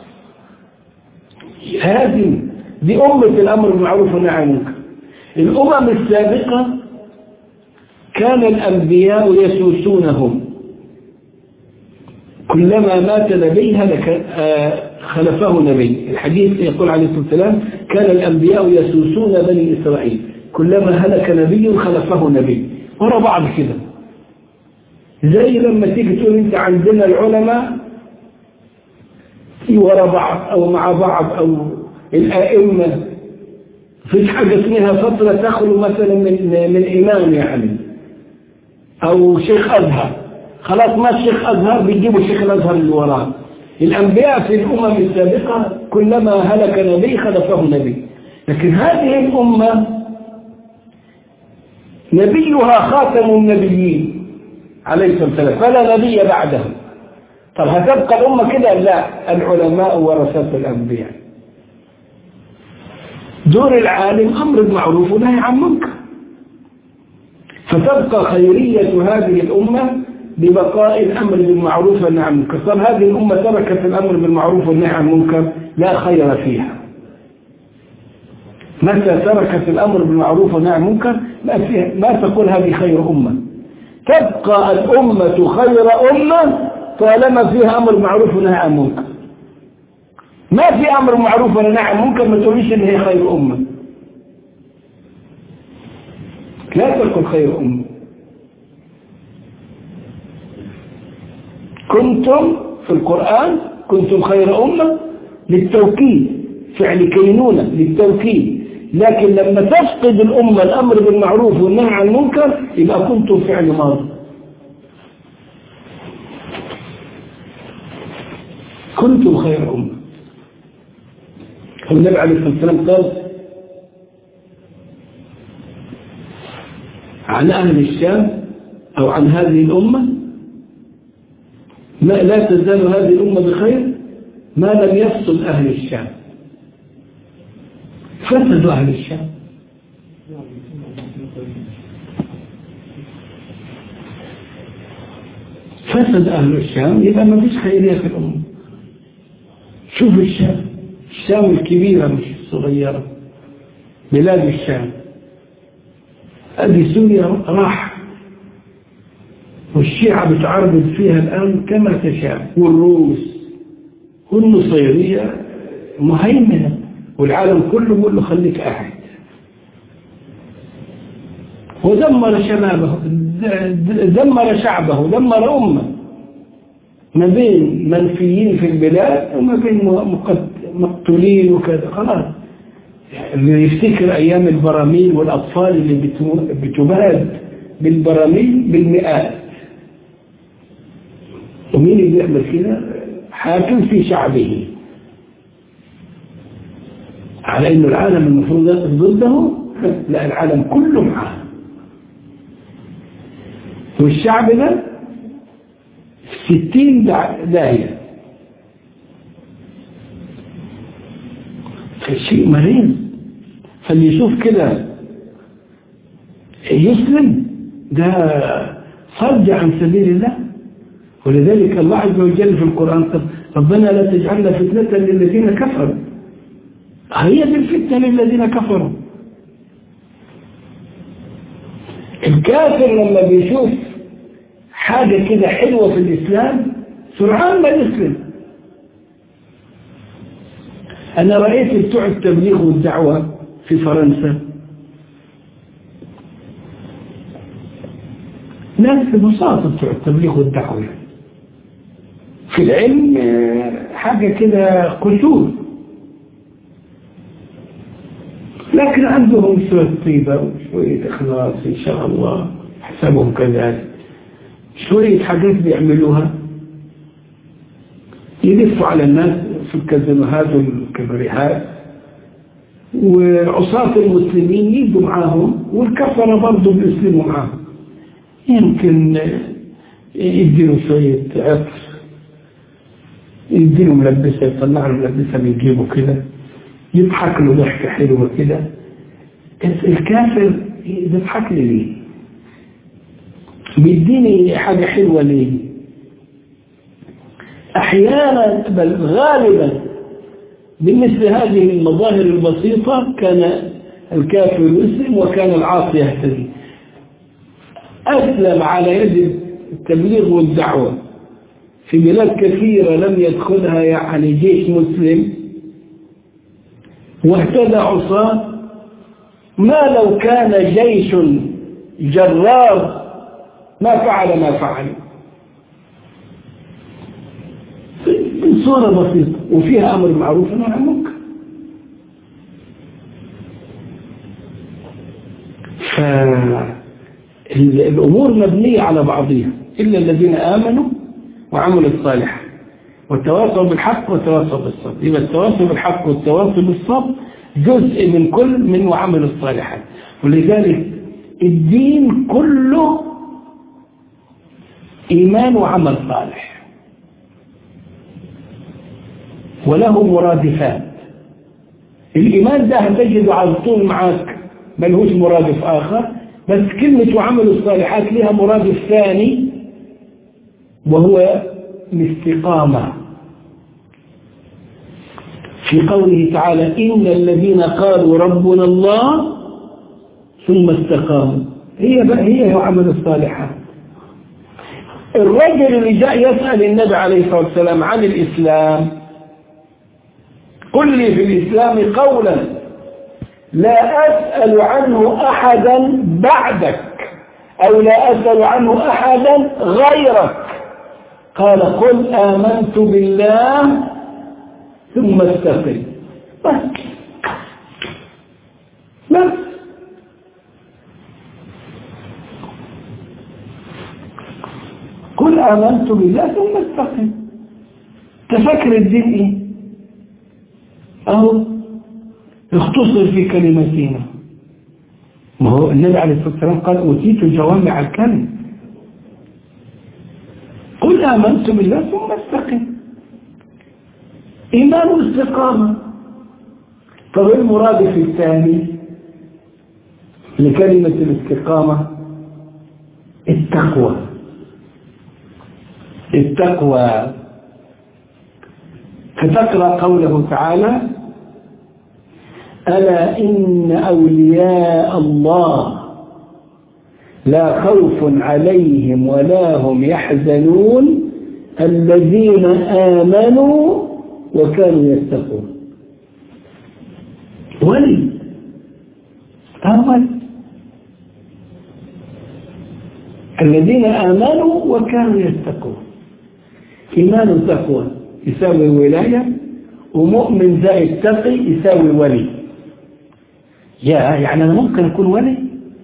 هذه دي أمة الأمر بالمعروف والنهي عن المنكر الأمم السابقة كان الأنبياء يسوسونهم كلما مات نبي هلك خلفه نبي الحديث يقول عليه الصلاة والسلام كان الأنبياء يسوسون بني إسرائيل كلما هلك نبي خلفه نبي ورا بعض كده زي لما تيجي تقول انت عندنا العلماء ورا بعض او مع بعض او الائمه فيش حاجه اسمها فتره تخلو مثلا من من امام يعني او شيخ ازهر خلاص ما الشيخ ازهر بيجيبوا الشيخ الازهر اللي وراه الانبياء في الامم السابقه كلما هلك نبي خلفه نبي لكن هذه الامه نبيها خاتم النبيين عليه الصلاة والسلام فلا نبي بعده طب هتبقى الأمة كده لا العلماء ورثة الأنبياء دور العالم أمر بالمعروف ونهي عن منكر فتبقى خيرية هذه الأمة ببقاء الأمر بالمعروف والنهي عن المنكر طب هذه الأمة تركت الأمر بالمعروف والنهي عن المنكر لا خير فيها متى تركت الأمر بالمعروف والنهي عن المنكر ما, فيها ما تقول هذه خير أمة تبقى الأمة خير أمة طالما فيها أمر معروف ونهي عن منكر ما في أمر معروف ولا نهي عن منكر ما تقوليش إن هي خير أمة لا تكن خير أمة كنتم في القرآن كنتم خير أمة للتوكيد فعل كينونة للتوكيد لكن لما تفقد الأمة الأمر بالمعروف والنهي عن المنكر يبقى كنتم فعل ماضي كنتم خير أمة النبي عليه الصلاة والسلام قال عن أهل الشام أو عن هذه الأمة ما لا تزال هذه الأمة بخير ما لم يفصل أهل الشام فسدوا أهل الشام فسد أهل الشام يبقى ما فيش خيرية في الأمة شوف الشام الشام الكبيرة مش الصغيرة بلاد الشام أدي سوريا راح والشيعة بتعرض فيها الآن كما تشاء والروس والنصيرية مهيمنة والعالم كله بيقول له خليك قاعد ودمر شبابه دمر شعبه دمر أمه ما بين منفيين في البلاد وما بين مقتولين وكذا خلاص اللي يفتكر أيام البراميل والأطفال اللي بتباد بالبراميل بالمئات ومين اللي بيعمل كده حاكم في شعبه على انه العالم المفروض يقف ضده لا العالم كله معاه والشعب ده ستين داهية فالشيء مريض فاللي يشوف كده يسلم ده صد عن سبيل الله ولذلك الله عز وجل في القرآن قال ربنا لا تجعلنا فتنة للذين كفروا هي دي الفتنة للذين كفروا الكافر لما بيشوف حاجة كده حلوة في الإسلام سرعان ما يسلم أنا رأيت بتوع التبليغ والدعوة في فرنسا ناس ببساطة بتوع التبليغ والدعوة في العلم حاجة كده قشور لكن عندهم شوية طيبة وشوية إخلاص إن شاء الله حسبهم كذلك شوية حاجات بيعملوها يلفوا على الناس في الكازينوهات والكبريهات وعصاة المسلمين يجوا معاهم والكفرة برضه بيسلموا معاهم يمكن يديله شوية عطر يديله ملبسة يطلع له ملبسة من جيبه كده يضحك له ضحكة حلوة كده الكافر بيضحك لي ليه بيديني حاجة حلوة ليه أحيانا بل غالبا بمثل هذه المظاهر البسيطة كان الكافر يسلم وكان العاصي يهتدي أسلم على يد التبليغ والدعوة في بلاد كثيرة لم يدخلها يعني جيش مسلم واهتدى عصاه ما لو كان جيش جرار ما فعل ما فعل بصورة بسيطة وفيها أمر معروف ونهي عن منكر فالأمور مبنية على بعضها إلا الذين آمنوا وعملوا الصالحات والتواصل بالحق والتواصل بالصبر يبقى التواصل بالحق والتواصل بالصبر جزء من كل من وعمل الصالحات ولذلك الدين كله إيمان وعمل صالح وله مرادفات الإيمان ده هتجده على طول معاك ملهوش مرادف آخر بس كلمة وعمل الصالحات لها مرادف ثاني وهو الاستقامة في قوله تعالى إن الذين قالوا ربنا الله ثم استقاموا هي بقى هي وعمل الصالحات الرجل اللي جاء يسأل النبي عليه الصلاة والسلام عن الإسلام قل لي في الإسلام قولا لا أسأل عنه أحدا بعدك أو لا أسأل عنه أحدا غيرك قال قل آمنت بالله ثم استقم بس بس قل آمنت بالله ثم استقم تفكر الدين ايه اهو اختصر في كلمتين ما هو النبي عليه الصلاة والسلام قال أوتيت جوامع الكلم قل آمنت بالله ثم استقم إيمان واستقامة طب ايه المرادف الثاني لكلمة الاستقامة التقوى التقوى فتقرأ قوله تعالى ألا إن أولياء الله لا خوف عليهم ولا هم يحزنون الذين آمنوا وكانوا يتقون ولي أول الذين آمنوا وكانوا يتقون إيمان تقوى يساوي ولاية ومؤمن زائد تقي يساوي ولي يا يعني أنا ممكن أكون ولي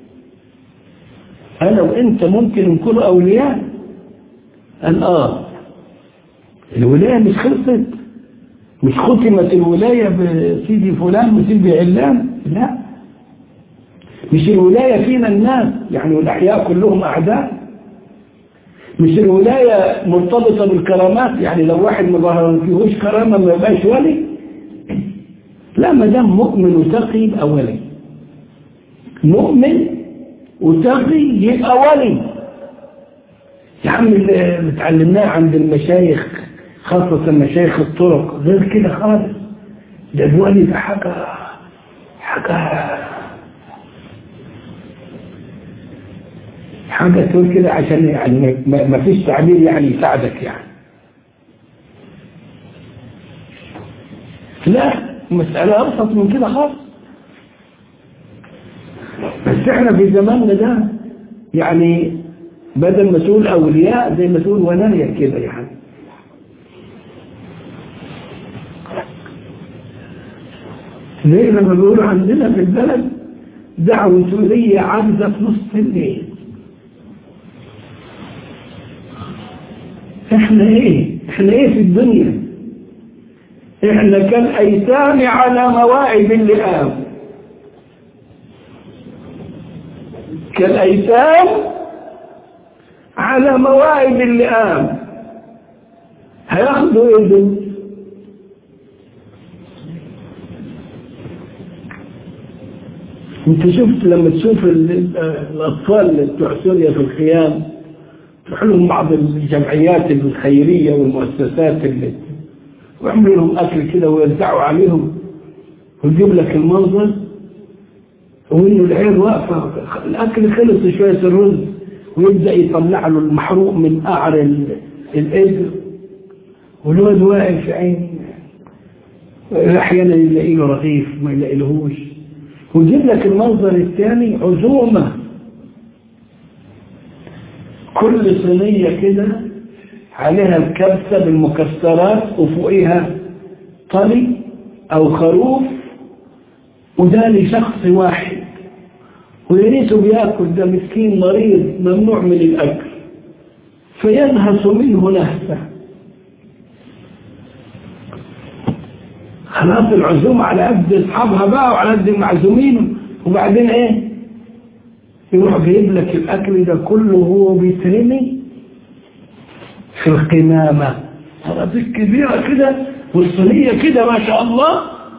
أنا وإنت ممكن نكون أولياء قال آه الولاية مش خلصت مش ختمت الولاية بسيدي فلان وسيدي علان لا مش الولاية فينا الناس يعني الأحياء كلهم أعداء مش الولاية مرتبطة بالكرامات يعني لو واحد ما فيهوش كرامة ما يبقاش ولي لا ما دام مؤمن وتقي يبقى ولي مؤمن وتقي يبقى ولي يا عم اللي اتعلمناه عند المشايخ خاصة مشايخ الطرق غير كده خالص ده الولي ده حاجة حاجة حاجة تقول كده عشان يعني ما فيش تعبير يعني يساعدك يعني لا مسألة أبسط من كده خالص بس احنا في زماننا ده يعني بدل ما تقول أولياء زي ما تقول ونايا كده يعني زي لما بيقولوا عندنا في البلد دعوة سورية عبدة في نص الليل احنا ايه احنا ايه في الدنيا احنا كالايتام على مواعظ اللئام كالايتام على مواعظ اللئام هياخدوا ايه دول انت شفت لما تشوف الاطفال بتوع سوريا في الخيام تروح لهم بعض الجمعيات الخيريه والمؤسسات اللي ويعملوا لهم اكل كده ويوزعوا عليهم ويجيب لك المنظر وانه العيال واقفه الاكل خلص شويه الرز ويبدا يطلع له المحروق من قعر الابل والواد واقف عين احيانا يلاقي له رغيف ما يلاقي لهوش ويجيب لك المنظر الثاني عزومه كل صينيه كده عليها الكبسة بالمكسرات وفوقيها طري أو خروف وده لشخص واحد ويريته بياكل ده مسكين مريض ممنوع من الأكل فينهس منه نهسة خلاص العزومة على قد أصحابها بقى وعلى قد المعزومين وبعدين إيه يروح جايب لك الأكل ده كله وهو بيترمي في القمامة صناديق كبيرة كده والصينية كده ما شاء الله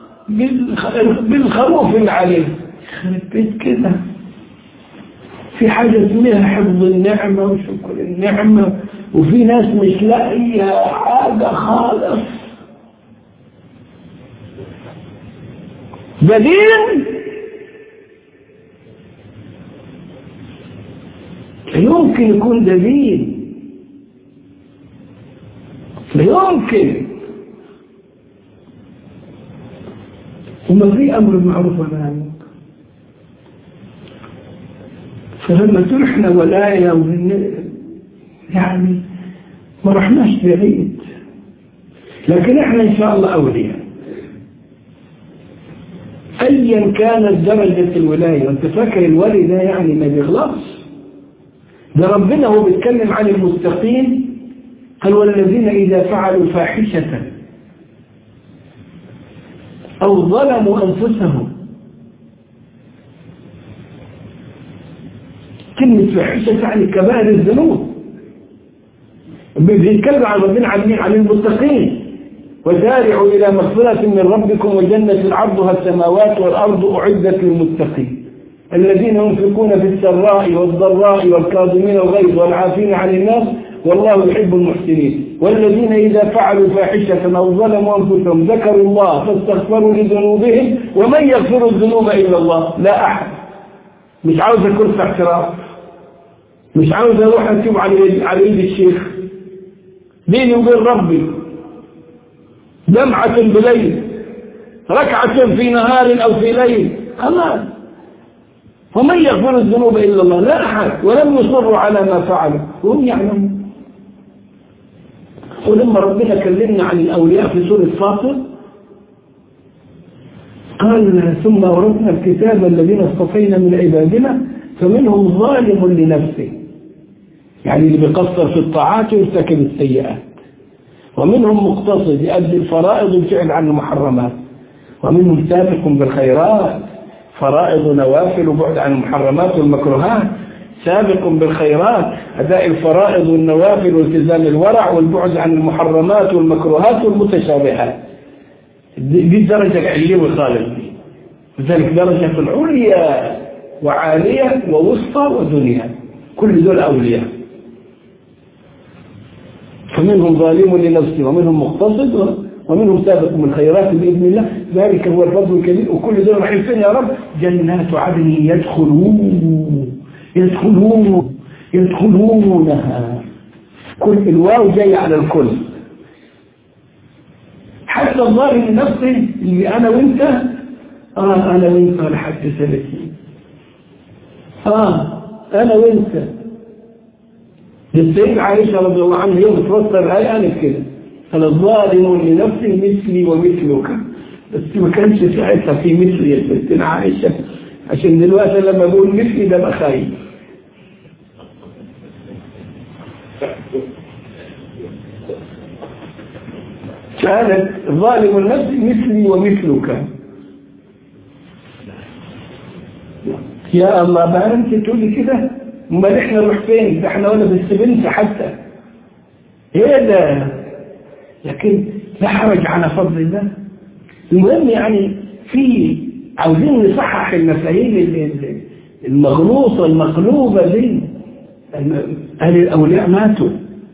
بالخروف اللي عليه يخرب بيت كده في حاجة اسمها حفظ النعمة وشكر النعمة وفي ناس مش لاقية حاجة خالص بدين يمكن يكون ده دين لا يمكن وما في أمر معروف ولا عن فلما ترحنا ولاية يعني ما رحناش بعيد لكن احنا ان شاء الله اولياء ايا كانت درجة الولاية وانت فاكر الولي ده يعني ما بيغلطش ده ربنا هو بيتكلم عن المستقيم قال والذين إذا فعلوا فاحشة أو ظلموا أنفسهم كلمة فاحشة يعني كبائر الذنوب بيتكلم عن ربنا عن عن المتقين وسارعوا إلى مغفرة من ربكم وجنة عرضها السماوات والأرض أعدت للمتقين الذين ينفقون في السراء والضراء والكاظمين الغيظ والعافين عن الناس والله يحب المحسنين والذين إذا فعلوا فاحشة أو ظلموا أنفسهم ذكروا الله فاستغفروا لذنوبهم ومن يغفر الذنوب إلا الله لا أحد مش عاوز كرسي اعتراف مش عاوز أروح أتوب على على إيد الشيخ بيني وبين ربي دمعة بليل ركعة في نهار أو في ليل خلاص ومن يغفر الذنوب إلا الله لا أحد ولم يصروا على ما فعلوا وهم يعلمون ولما ربنا كلمنا عن الأولياء في سورة فاطر قال ثم ورثنا الكتاب الذين اصطفينا من عبادنا فمنهم ظالم لنفسه يعني اللي بيقصر في الطاعات ويرتكب السيئات ومنهم مقتصد يؤدي الفرائض ويبتعد عن المحرمات ومنهم سابق بالخيرات فرائض ونوافل وبعد عن المحرمات والمكروهات سابق بالخيرات أداء الفرائض والنوافل والتزام الورع والبعد عن المحرمات والمكروهات والمتشابهات دي الدرجة العلية خالص لذلك درجة العليا وعالية ووسطى ودنيا كل دول أولياء فمنهم ظالم لنفسه ومنهم مقتصد ومنهم سابق من الخيرات بإذن الله ذلك هو الفضل الكبير وكل دول رايحين فين يا رب جنات عدن يدخلون يدخلون يدخلونها كل الواو جاي على الكل حتى الظاهر لنفسه اللي أنا وإنت آه أنا وإنت لحد ثلاثين آه أنا وإنت السيد عائشة رضي الله عنها يوم تفسر الآية أنا كده أنا ظالم لنفسي مثلي ومثلك بس ما كانش ساعتها في مثلي يا ستنا عائشة عشان دلوقتي لما بقول مثلي ده بخايف كانت ظالم النفس مثلي ومثلك يا الله بقى انت تقولي كده امال احنا نروح فين ده احنا ولا بالسبنت حتى ايه ده لكن لا حرج على فضل الله المهم يعني في عاوزين نصحح المفاهيم المغلوطه المقلوبه دي اهل الاولياء ماتوا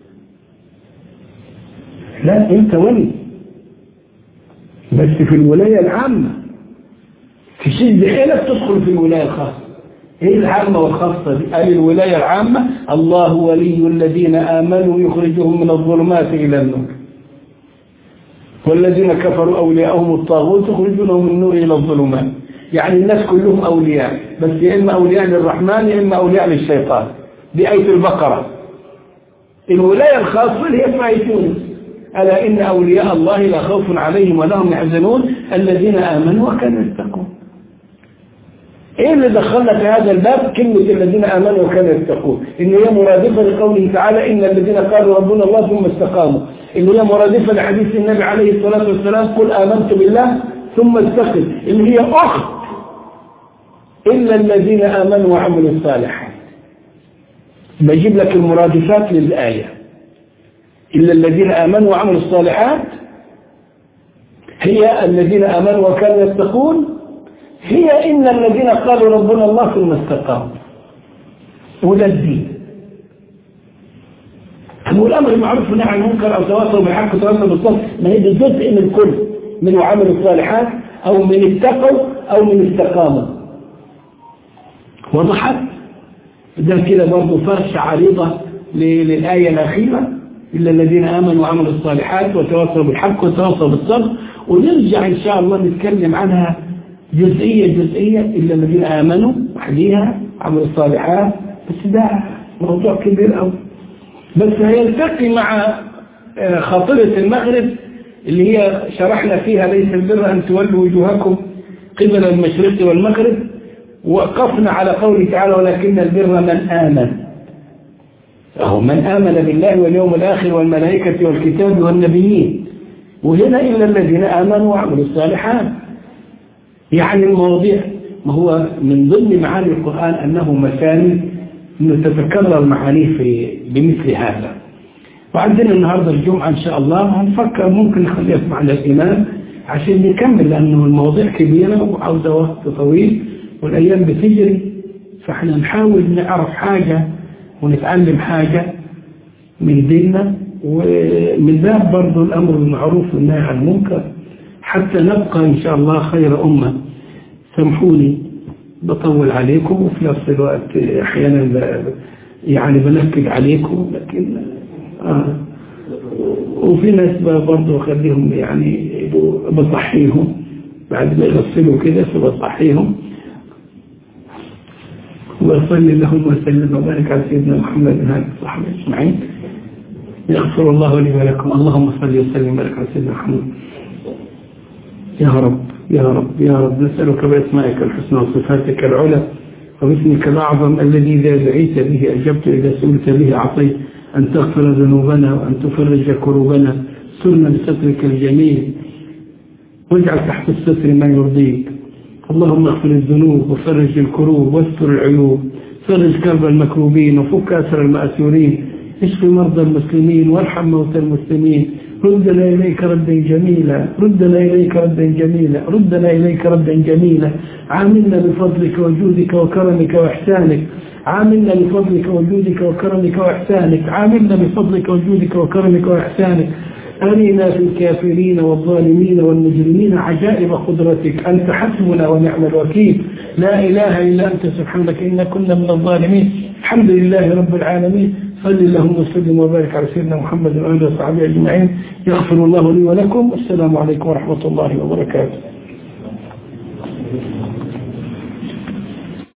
لا انت ولي بس في الولايه العامه تشد حيلك تدخل في الولايه الخاصه ايه العامة والخاصة دي قال الولاية العامة الله ولي الذين آمنوا يخرجهم من الظلمات إلى النور والذين كفروا أولياءهم الطاغوت يخرجونهم من النور إلى الظلمات يعني الناس كلهم أولياء بس يا إما أولياء للرحمن يا إما أولياء للشيطان دي آية البقرة الولاية الخاصة اللي هي اسمها يونس ألا إن أولياء الله لا خوف عليهم ولا هم يحزنون الذين آمنوا وكانوا يتقون ايه اللي دخلنا في هذا الباب كلمة الذين آمنوا وكانوا يتقون ان هي مرادفة لقوله تعالى ان الذين قالوا ربنا الله ثم استقاموا ان هي مرادفة لحديث النبي عليه الصلاة والسلام قل آمنت بالله ثم استقم ان هي اخت الا الذين آمنوا وعملوا الصالحات بجيب لك المرادفات للآية إلا الذين آمنوا وعملوا الصالحات هي الذين آمنوا وكانوا يتقون هي إن الذين قالوا ربنا الله ثم استقاموا وده الدين هو الأمر المعروف والنهي عن المنكر أو تواصل بالحق وتواصل بالصبر ما هي دي جزء من كل من وعمل الصالحات أو من اتقوا أو من استقاموا وضحت ده كده برضه فرشة عريضة للآية الأخيرة إلا الذين آمنوا وعملوا الصالحات وتواصلوا بالحق وتواصلوا بالصبر ونرجع إن شاء الله نتكلم عنها جزئية جزئية إلا الذين آمنوا وحديها عملوا الصالحات بس ده موضوع كبير أوي بس هيلتقي مع خاطرة المغرب اللي هي شرحنا فيها ليس البر أن تولوا وجوهكم قبل المشرق والمغرب وقفنا على قوله تعالى ولكن البر من آمن أهو من آمن بالله واليوم الآخر والملائكة والكتاب والنبيين وهنا إلا الذين آمنوا وعملوا الصالحات يعني المواضيع ما هو من ضمن معاني القرآن أنه مثاني أنه تتكرر معانيه في بمثل هذا وعندنا النهاردة الجمعة إن شاء الله هنفكر ممكن نخليها في معنى الإمام عشان نكمل لأنه المواضيع كبيرة وعاوزة وقت طويل والأيام بتجري فإحنا نحاول نعرف حاجة ونتعلم حاجة من ديننا ومن باب برضو الأمر المعروف والنهي عن المنكر حتى نبقى إن شاء الله خير أمة سامحوني بطول عليكم وفي نفس الوقت أحيانا يعني بنكد عليكم لكن آه وفي ناس برضه أخليهم يعني بصحيهم بعد ما يغسلوا كده فبصحيهم وصل اللهم وسلم وبارك على سيدنا محمد وعلى الصحابة أجمعين يغفر الله لي ولكم اللهم صل وسلم وبارك على سيدنا محمد يا رب يا رب يا رب نسألك بأسمائك الحسنى وصفاتك العلى وباسمك الأعظم الذي إذا دعيت به أجبت إذا سئلت به أعطيت أن تغفر ذنوبنا وأن تفرج كروبنا سرنا بسترك الجميل واجعل تحت الستر ما يرضيك اللهم اغفر الذنوب وفرج الكروب واستر العيوب فرج كرب المكروبين وفك أسر المأسورين اشف مرضى المسلمين وارحم موتى المسلمين ردنا إليك ردا جميلا ردنا إليك ردا جميلا ردنا إليك ردا جميلا عاملنا بفضلك وجودك وكرمك وإحسانك عاملنا بفضلك وجودك وكرمك وإحسانك عاملنا بفضلك وجودك وكرمك وإحسانك أرنا في الكافرين والظالمين والمجرمين عجائب قدرتك أنت حسبنا ونعم الوكيل لا إله إلا أنت سبحانك إنا كنا من الظالمين الحمد لله رب العالمين صل اللهم وسلم وبارك على سيدنا محمد وآله وصحبه أجمعين يغفر الله لي ولكم السلام عليكم ورحمة الله وبركاته